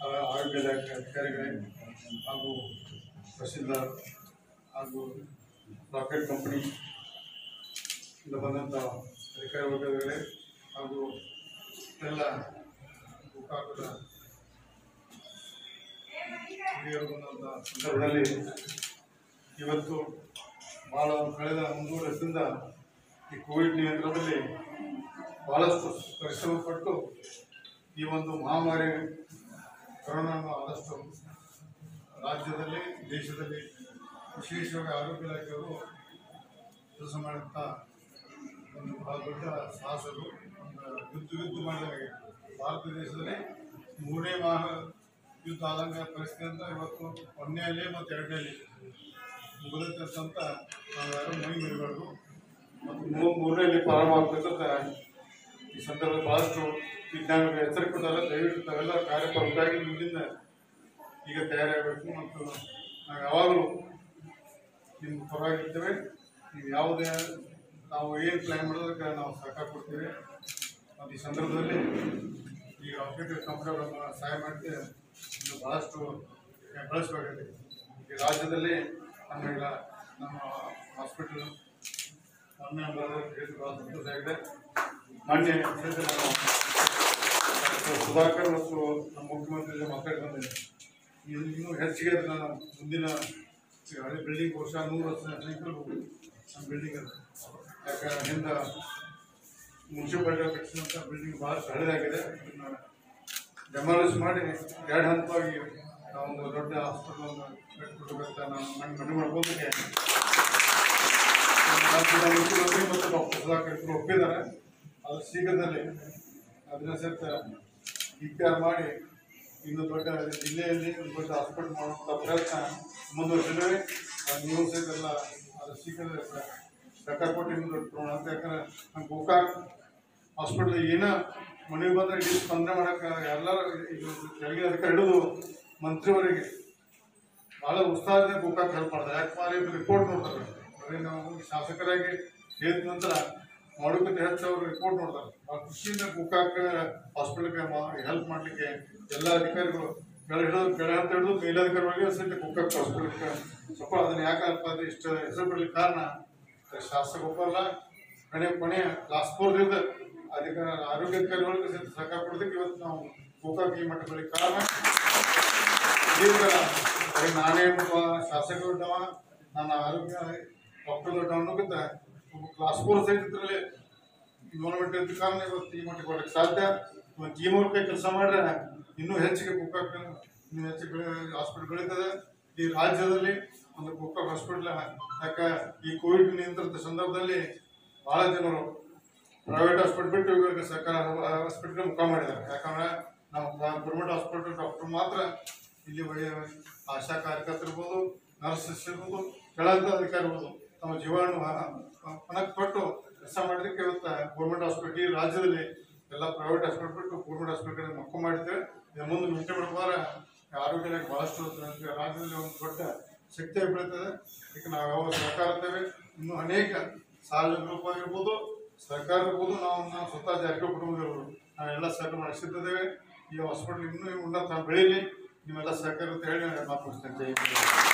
ಆ- ಆರೋಗ್ಯ ಇಲಾಖೆ ಅಧಿಕಾರಿಗಳೇ ಹಾಗೂ ತಹಸೀಲ್ದಾರ್ ಹಾಗೂ ರಾಕೆಟ್ ಕಂಪನಿ ಇಂದ ಬಂದಂಥ ಅಧಿಕಾರಿ ವರ್ಗಗಳೇ ಹಾಗೂ ಎಲ್ಲ ಗೋಕಾಕದ ಹಿರಿಯರು ಬಂದಂಥ ಸಂದರ್ಭದಲ್ಲಿ ಇವತ್ತು ಭಾಳ ಕಳೆದ ಒಂದೂವರೆ ವರ್ಷದಿಂದ ಈ ಕೋವಿಡ್ ನಿಯಂತ್ರಣದಲ್ಲಿ ಭಾಳಷ್ಟು ಪರಿಶ್ರಮ ಪಟ್ಟು ಈ ಒಂದು ಮಹಾಮಾರಿ ಕೊರೋನಾವನ್ನು ಆದಷ್ಟು ರಾಜ್ಯದಲ್ಲಿ ದೇಶದಲ್ಲಿ ವಿಶೇಷವಾಗಿ ಆರೋಗ್ಯ ಇಲಾಖೆಯವರು ಕೆಲಸ ಮಾಡುತ್ತ ಒಂದು ಬಹಳ ದೊಡ್ಡ ಸಾಹಸರು ಒಂದು ಯುದ್ಧ ಯುದ್ಧ ಮಾಡಿದಾಗ ಭಾರತ ದೇಶದಲ್ಲಿ ಮೂರನೇ ಮಹಾ ಯುದ್ಧ ಆದಂಗ ಪರಿಸ್ಥಿತಿ ಅಂತ ಇವತ್ತು ಒಂದನೇಲಿ ಮತ್ತು ಎರಡನೇಲಿ ಮುಗಿದೈತೆ ಅಂತ ನಾವು ಯಾರು ಮೈ ಮರಿಬಾರ್ದು ಮತ್ತು ಮೂ- ಮೂರನೇಲಿ ಪ್ರಾರಂಭ ಆಗ್ಬೇಕಂತ ಈ ಸಂದರ್ಭದಲ್ಲಿ ಭಾಳಷ್ಟು ವಿಜ್ಞಾನಿಗಳು ಎಚ್ಚರಿಕೆ ಕೊಟ್ಟಾರೆ ದಯವಿಟ್ಟು ತಾವೆಲ್ಲ ಕಾರ್ಯಪ್ರವೃತ್ತಾಗಿ ಮುಂದಿನ ಈಗ ತಯಾರಾಗಬೇಕು ಮತ್ತು ನಾವು ಯಾವಾಗಲೂ ನಿಮ್ಮ ಪರವಾಗಿರ್ತೇವೆ ನೀವು ಯಾವುದೇ ನಾವು ಏನು ಪ್ಲ್ಯಾನ್ ಮಾಡೋದಕ್ಕೆ ನಾವು ಸಹಕಾರ ಕೊಡ್ತೀವಿ ಮತ್ತು ಈ ಸಂದರ್ಭದಲ್ಲಿ ಈ ರಾಕೆಟ್ ಕಂಪ್ನಿಯವರನ್ನು ಸಹಾಯ ಮಾಡಿ ಇದು ಭಾಳಷ್ಟು ಬಳಸಬೇಕಾಗಿದೆ ಈ ರಾಜ್ಯದಲ್ಲಿ ನಮಗೆಲ್ಲ ನಮ್ಮ ಹಾಸ್ಪಿಟಲ್ ಮೊನ್ನೆ ಬರೋದಕ್ಕೆ ಹೇಳಿ ಭಾಳ ಸಂತೋಷ ಆಗಿದೆ ಮೊನ್ನೆ ಸಹಿತ ನಾನು ಡಾಕ್ಟರ್ ಸುಧಾಕರ್ ಮತ್ತು ನಮ್ಮ ಮುಖ್ಯಮಂತ್ರಿ ಜೊತೆ ಮಾತಾಡಿ ಬಂದಿದ್ದೆ ಇದು ಇನ್ನೂ ಹೆಚ್ಚಿಗೆ ಅದು ನಾನು ಮುಂದಿನ ಈ ಹಳೆ ಬಿಲ್ಡಿಂಗ್ ವರ್ಷ ನೂರು ವರ್ಷ ಸೈಕಲ್ ನಮ್ಮ ಬಿಲ್ಡಿಂಗ್ ಅದು ಯಾಕೆ ಹಿಂದೆ ಮುನ್ಸಿಪಾಲಿಟಿ ಕಟ್ಟಿಸಿದಂಥ ಬಿಲ್ಡಿಂಗ್ ಭಾಳಷ್ಟು ಹಳೆದಾಗಿದೆ ಅದನ್ನು ಡೆಮಾಲಿಷ್ ಮಾಡಿ ಎರಡು ಹಂತವಾಗಿ ನಾವೊಂದು ದೊಡ್ಡ ಹಾಸ್ಪಿಟಲ್ ಒಂದು ಕಟ್ಟಿಕೊಡ್ಬೇಕಂತ ನಾನು ಮನೆ ಮನೆ ಮಾಡ್ಬೋದಕ್ಕೆ ರಾಜ್ಯದ ಮುಖ್ಯಮಂತ್ರಿ ಮತ್ತು ಡಾಕ್ಟರ್ ಸುಧಾಕರ್ ಇಬ್ಬರು ಒಪ್ಪಿದ್ದಾರೆ ಅದು ಶೀಘ್ರದಲ್ಲಿ ಅದನ್ನ ಸಹಿತ ಡಿ ಪಿ ಆರ್ ಮಾಡಿ ಇನ್ನು ದೊಡ್ಡ ಜಿಲ್ಲೆಯಲ್ಲಿ ಒಂದು ದೊಡ್ಡ ಹಾಸ್ಪಿಟಲ್ ಮಾಡುವಂಥ ಪ್ರಯತ್ನ ಮುಂದುವರಿಸಿದ್ದೇವೆ ಅದು ನೀವು ಸಹಿತ ಎಲ್ಲ ಅದು ಶೀಘ್ರದಲ್ಲಿ ಸ- ಸರ್ಕಾರ ಕೊಟ್ಟು ಇನ್ನೂ ದೊಡ್ಡ ಪ್ರಮಾಣ ಅಂತ ಯಾಕಂದ್ರೆ ನಮ್ಮ ಗೋಕಾಕ್ ಹಾಸ್ಪಿಟ್ಲ್ ಏನೋ ಮನೆಗೆ ಬಂದರೆ ಇಡೀ ಸ್ಪಂದನೆ ಮಾಡೋಕೆ ಎಲ್ಲರೂ ಇದು ತೆರಿಗೆ ಅಧಿಕಾರಿ ಹಿಡಿದು ಮಂತ್ರಿಯವರಿಗೆ ಭಾಳ ಉತ್ಸಾಹದಿಂದ ಗೋಕಾಕ್ ಹೆಲ್ಪ್ ಮಾಡ್ತಾರೆ ಯಾಕಪ್ಪ ಅಲ್ಲಿ ರಿಪೋರ್ಟ್ ನೋಡ್ತಾರೆ ಬರೀ ನಾವು ಶಾಸಕರಾಗಿ ಹೇಳಿದ ನಂತರ ಮಾಡೋದಕ್ಕೆ ಹೆಚ್ಚು ಅವರು ರಿಪೋರ್ಟ್ ನೋಡ್ತಾರೆ ಭಾಳ ಖುಷಿಯಿಂದ ಗೋಕಾಕ್ ಹಾಸ್ಪಿಟಲ್ಗೆ ಹೆಲ್ಪ್ ಮಾಡಲಿಕ್ಕೆ ಎಲ್ಲ ಅಧಿಕಾರಿಗಳು ಕೆಳ ಹಿಡಿದು ಕೆಳ ಅಂತ ಹಿಡಿದು ಮೇಲಧಿಕಾರಿಗಳಿಗೆ ಸಹಿತ ಗೋಕಾಕ್ ಹಾಸ್ಪಿಟಲ್ಗೆ ಸ್ವಲ್ಪ ಅದನ್ನ ಯಾಕಪ್ಪ ಅದು ಇಷ್ಟು ಹೆಸರು ಬಿಡ್ಲಿಕ್ಕೆ ಕಾರಣ ಶಾಸಕ ಒಬ್ಬಲ್ಲ ಕಡೆ ಕೊನೆ ಕ್ಲಾಸ್ ಫೋರ್ದಿಂದ ಅಧಿಕಾರ ಆರೋಗ್ಯ ಅಧಿಕಾರಿಗಳಿಗೆ ಸಹಿತ ಸಹಕಾರ ಕೊಡೋದಕ್ಕೆ ಇವತ್ತು ನಾವು ಗೋಕಾಕ್ ಈ ಮಟ್ಟ ಬೆಳಿಗ್ಗೆ ಕಾರಣ ಈಗ ಬರೀ ನಾನೇ ಒಬ್ಬ ಶಾಸಕ ದೊಡ್ಡವ ನನ್ನ ಆರೋಗ್ಯ ಡಾಕ್ಟರ್ ದೊಡ್ಡವ ಅನ್ನೋಕ್ಕಿಂತ ಒಬ್ಬ ಕ್ಲಾಸ್ ಫೋರ್ ಸೈಜ್ ಇದ್ರಲ್ಲಿ ಗೌರ್ಮೆಂಟ್ ಇದ್ದ ಕಾರಣ ಇವತ್ತು ಈ ಮಟ್ಟಿಗೆ ಕೊಡಕ್ಕೆ ಸಾಧ್ಯ ಒಂದು ಟೀಮ್ ವರ್ಕ್ ಕೆಲಸ ಮಾಡ್ರೆ ಇನ್ನೂ ಹೆಚ್ಚಿಗೆ ಗೋಕಾಕ್ ಇನ್ನೂ ಹೆಚ್ಚು ಬೆಳೆ ಹಾಸ್ಪಿಟಲ್ ಬೆಳೀತದೆ ಈ ರಾಜ್ಯದಲ್ಲಿ ಒಂದು ಗೋಕಾಕ್ ಹಾಸ್ಪಿಟ್ಲ್ ಯಾಕೆ ಈ ಕೋವಿಡ್ ನಿಯಂತ್ರಣದ ಸಂದರ್ಭದಲ್ಲಿ ಭಾಳ ಜನರು ಪ್ರೈವೇಟ್ ಹಾಸ್ಪಿಟಲ್ ಬಿಟ್ಟು ಇವಾಗ ಸರ್ಕಾರ ಹಾಸ್ಪಿಟಲ್ ಮುಖ ಮಾಡಿದ್ದಾರೆ ಯಾಕಂದ್ರೆ ನಾವು ಗೌರ್ಮೆಂಟ್ ಹಾಸ್ಪಿಟಲ್ ಡಾಕ್ಟರ್ ಮಾತ್ರ ಇಲ್ಲಿ ವಯ- ಆಶಾ ಕಾರ್ಯಕರ್ತರು ಇರ್ಬೋದು ನರ್ಸಸ್ ಇರ್ಬೋದು ಕೆಳಂತ ಅಧಿಕಾರಿ ಇರ್ಬೋದು ತಮ್ಮ ಜೀವಾಣು ಹಣಕ್ಕೆ ಕೊಟ್ಟು ಕೆಲಸ ಮಾಡೋದಕ್ಕೆ ಇವತ್ತು ಗೌರ್ಮೆಂಟ್ ಹಾಸ್ಪಿಟಲ್ ಈ ರಾಜ್ಯದಲ್ಲಿ ಎಲ್ಲ ಪ್ರೈವೇಟ್ ಹಾಸ್ಪಿಟಲ್ ಬಿಟ್ಟು ಗೌರ್ಮೆಂಟ್ ಹಾಸ್ಪಿಟಲ್ ಮಕ್ಕ ಮಾಡಿದ್ದೇವೆ ಇದು ಮುಂದೆ ಮುಂಚೆ ಮಾಡ್ಬೋದ್ರೆ ಆರೋಗ್ಯ ಇಲಾಖೆ ಭಾಳಷ್ಟು ರಾಜ್ಯದಲ್ಲಿ ಒಂದು ದೊಡ್ಡ ಶಕ್ತಿಯಾಗಿ ಬೆಳೀತದೆ ಇದಕ್ಕೆ ನಾವು ಯಾವ ಸಹಕಾರ ಇರ್ತೇವೆ ಇನ್ನೂ ಅನೇಕ ಸಾರ್ವಜನಿಕ ರೂಪವಾಗಿರ್ಬೋದು ಸರ್ಕಾರ ಇರ್ಬೋದು ನಾವು ನಾವು ಸ್ವತಃ ಜಾರಕಿಹೊಳಿ ಕುಟುಂಬ ಇರ್ಬೋದು ನಾವೆಲ್ಲ ಸಹಕಾರ ಮಾಡಿಸಿದ್ದೇವೆ ಈ ಹಾಸ್ಪಿಟಲ್ ಇನ್ನೂ ಉನ್ನತ ಬೆಳೀಲಿ ನಿಮ್ಮೆಲ್ಲ ಸಹಕಾರ ಅಂತ ಹೇಳಿ ನಾನು ಮಾತು ಮುಗಿಸ್ತೇನೆ ಜೈ ಹಿಂದ್.